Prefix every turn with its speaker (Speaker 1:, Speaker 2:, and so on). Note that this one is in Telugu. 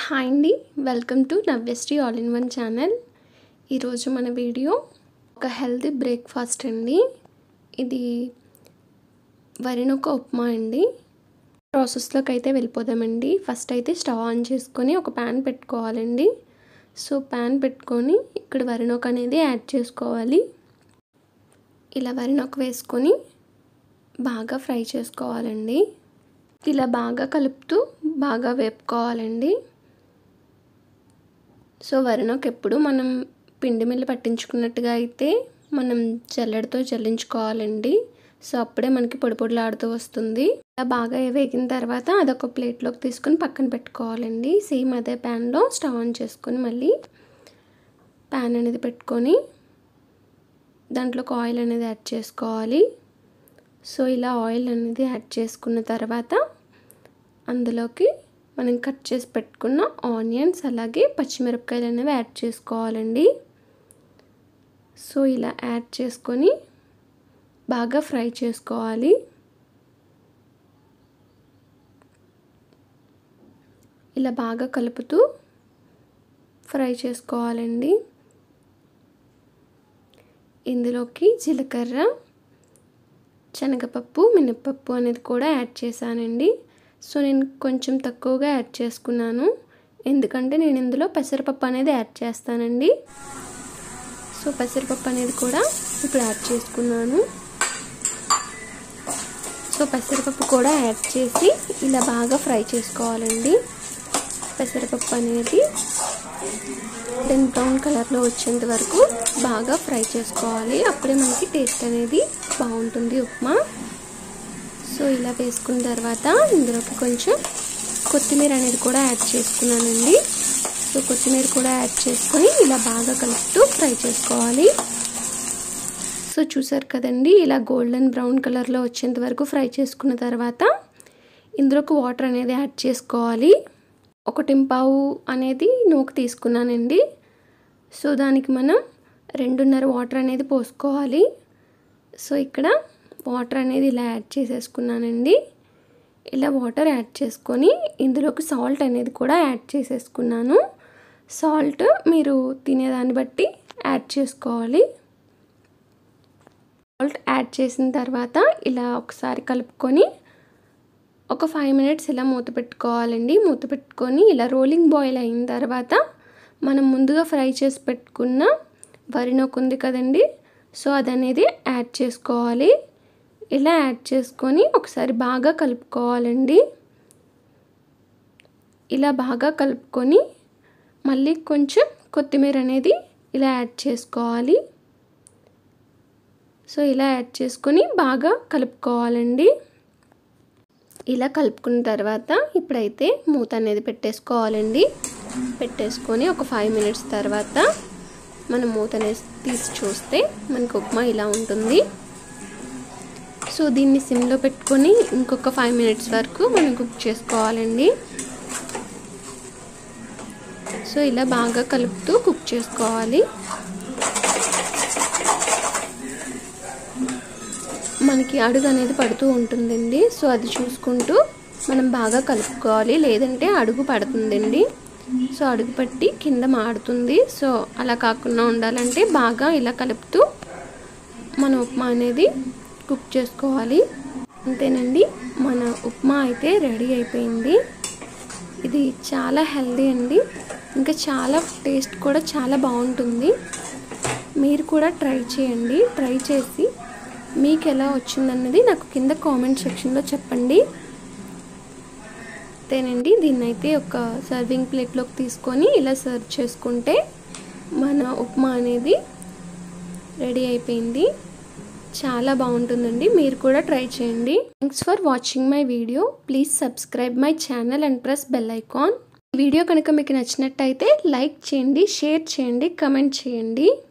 Speaker 1: హాయ్ అండి welcome to Navyasri all in one channel ఈరోజు మన వీడియో ఒక హెల్తీ బ్రేక్ఫాస్ట్ అండి ఇది వరినొక ఉప్మా అండి ప్రాసెస్లోకి అయితే వెళ్ళిపోదామండి ఫస్ట్ అయితే స్టవ్ ఆన్ చేసుకొని ఒక ప్యాన్ పెట్టుకోవాలండి సో ప్యాన్ పెట్టుకొని ఇక్కడ వరినొక అనేది యాడ్ చేసుకోవాలి ఇలా వరినొక వేసుకొని బాగా ఫ్రై చేసుకోవాలండి ఇలా బాగా కలుపుతూ బాగా వేపుకోవాలండి సో వరినొక ఎప్పుడు మనం పిండి మిల్లి పట్టించుకున్నట్టుగా అయితే మనం జల్లెడతో జల్లించుకోవాలండి సో అప్పుడే మనకి పొడి పొడిలాడుతూ వస్తుంది ఇలా బాగా వేగిన తర్వాత అదొక ప్లేట్లోకి తీసుకొని పక్కన పెట్టుకోవాలండి సేమ్ అదే ప్యాన్లో స్టవ్ ఆన్ చేసుకొని మళ్ళీ ప్యాన్ అనేది పెట్టుకొని దాంట్లోకి ఆయిల్ అనేది యాడ్ చేసుకోవాలి సో ఇలా ఆయిల్ అనేది యాడ్ చేసుకున్న తర్వాత అందులోకి మనం కట్ చేసి పెట్టుకున్న ఆనియన్స్ అలాగే పచ్చిమిరపకాయలు అనేవి యాడ్ చేసుకోవాలండి సో ఇలా యాడ్ చేసుకొని బాగా ఫ్రై చేసుకోవాలి ఇలా బాగా కలుపుతూ ఫ్రై చేసుకోవాలండి ఇందులోకి జీలకర్ర శనగపప్పు మినప్పప్పు అనేది కూడా యాడ్ చేశానండి సో నేను కొంచెం తక్కువగా యాడ్ చేసుకున్నాను ఎందుకంటే నేను ఇందులో పెసరపప్పు అనేది యాడ్ చేస్తానండి సో పెసరపప్పు అనేది కూడా ఇప్పుడు యాడ్ చేసుకున్నాను సో పెసరపప్పు కూడా యాడ్ చేసి ఇలా బాగా ఫ్రై చేసుకోవాలండి పెసరపప్పు అనేది దెన్ బ్రౌన్ కలర్లో వచ్చేంత వరకు బాగా ఫ్రై చేసుకోవాలి అప్పుడే మనకి టేస్ట్ అనేది బాగుంటుంది ఉప్మా సో ఇలా వేసుకున్న తర్వాత ఇందులోకి కొంచెం కొత్తిమీర అనేది కూడా యాడ్ చేసుకున్నానండి సో కొత్తిమీర కూడా యాడ్ చేసుకొని ఇలా బాగా కలుపుతూ ఫ్రై చేసుకోవాలి సో చూసారు కదండి ఇలా గోల్డెన్ బ్రౌన్ కలర్లో వచ్చేంత వరకు ఫ్రై చేసుకున్న తర్వాత ఇందులోకి వాటర్ అనేది యాడ్ చేసుకోవాలి ఒకటి పావు అనేది నూక తీసుకున్నానండి సో దానికి మనం రెండున్నర వాటర్ అనేది పోసుకోవాలి సో ఇక్కడ వాటర్ అనేది ఇలా యాడ్ చేసేసుకున్నానండి ఇలా వాటర్ యాడ్ చేసుకొని ఇందులోకి సాల్ట్ అనేది కూడా యాడ్ చేసేసుకున్నాను సాల్ట్ మీరు తినేదాన్ని బట్టి యాడ్ చేసుకోవాలి సాల్ట్ యాడ్ చేసిన తర్వాత ఇలా ఒకసారి కలుపుకొని ఒక ఫైవ్ మినిట్స్ ఇలా మూత పెట్టుకోవాలండి మూత పెట్టుకొని ఇలా రోలింగ్ బాయిల్ అయిన తర్వాత మనం ముందుగా ఫ్రై చేసి పెట్టుకున్న వరినొక ఉంది కదండి సో అదనేది యాడ్ చేసుకోవాలి ఇలా యాడ్ చేసుకొని ఒకసారి బాగా కలుపుకోవాలండి ఇలా బాగా కలుపుకొని మళ్ళీ కొంచెం కొత్తిమీర అనేది ఇలా యాడ్ చేసుకోవాలి సో ఇలా యాడ్ చేసుకొని బాగా కలుపుకోవాలండి ఇలా కలుపుకున్న తర్వాత ఇప్పుడైతే మూత అనేది పెట్టేసుకోవాలండి పెట్టేసుకొని ఒక ఫైవ్ మినిట్స్ తర్వాత మనం మూత అనేది తీసి చూస్తే మనకు ఉప్మా ఇలా ఉంటుంది సో దీన్ని సిమ్లో పెట్టుకొని ఇంకొక ఫైవ్ మినిట్స్ వరకు మనం కుక్ చేసుకోవాలండి సో ఇలా బాగా కలుపుతూ కుక్ చేసుకోవాలి మనకి అడుగు అనేది పడుతూ ఉంటుందండి సో అది చూసుకుంటూ మనం బాగా కలుపుకోవాలి లేదంటే అడుగు పడుతుందండి సో అడుగు పట్టి కింద మాడుతుంది సో అలా కాకుండా ఉండాలంటే బాగా ఇలా కలుపుతూ మన ఉప్మా అనేది కుక్ చేసుకోవాలి అంతేనండి మన ఉప్మా అయితే రెడీ అయిపోయింది ఇది చాలా హెల్దీ అండి ఇంకా చాలా టేస్ట్ కూడా చాలా బాగుంటుంది మీరు కూడా ట్రై చేయండి ట్రై చేసి మీకు ఎలా వచ్చిందన్నది నాకు కింద కామెంట్ సెక్షన్లో చెప్పండి అంతేనండి దీన్ని అయితే ఒక సర్వింగ్ ప్లేట్లోకి తీసుకొని ఇలా సర్వ్ చేసుకుంటే మన ఉప్మా అనేది రెడీ అయిపోయింది చాలా బాగుంటుందండి మీరు కూడా ట్రై చేయండి thanks for watching my video please subscribe my channel and press bell icon ఈ వీడియో కనుక మీకు నచ్చినట్టయితే లైక్ చేయండి షేర్ చేయండి కమెంట్ చేయండి